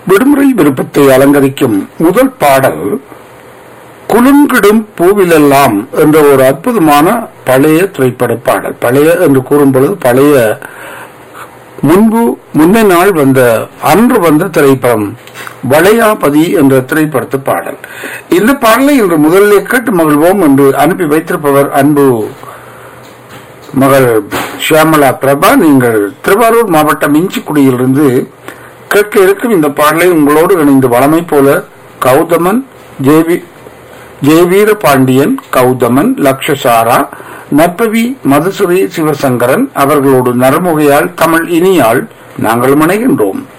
விடுமுறை விருப்பத்தை அலங்கரிக்கும் முதல் பாடல் குலுங்கிடும் பூவிலெல்லாம் என்ற ஒரு அற்புதமான பழைய திரைப்பட பாடல் பழைய என்று கூறும் பொழுது பழைய முன்பு முன்ன நாள் வந்த அன்று வந்த திரைப்படம் வளையாபதி என்ற திரைப்படத்து பாடல் இந்த பாடலை இன்று முதலிலே கேட்டு மகிழ்வோம் என்று அனுப்பி வைத்திருப்பவர் அன்பு மகள் ஷியாமலா பிரபா நீங்கள் திருவாரூர் மாவட்டம் இஞ்சிக்குடியிலிருந்து கேட்க இருக்கும் இந்த பாடலை உங்களோடு இணைந்து வளமை போல கௌதமன் ஜேவி ஜெயவீர பாண்டியன் கௌதமன் லக்ஷசாரா நற்பவி மதுசுரி சிவசங்கரன் அவர்களோடு நரமுகையால் தமிழ் இனியால் நாங்கள் இணைகின்றோம்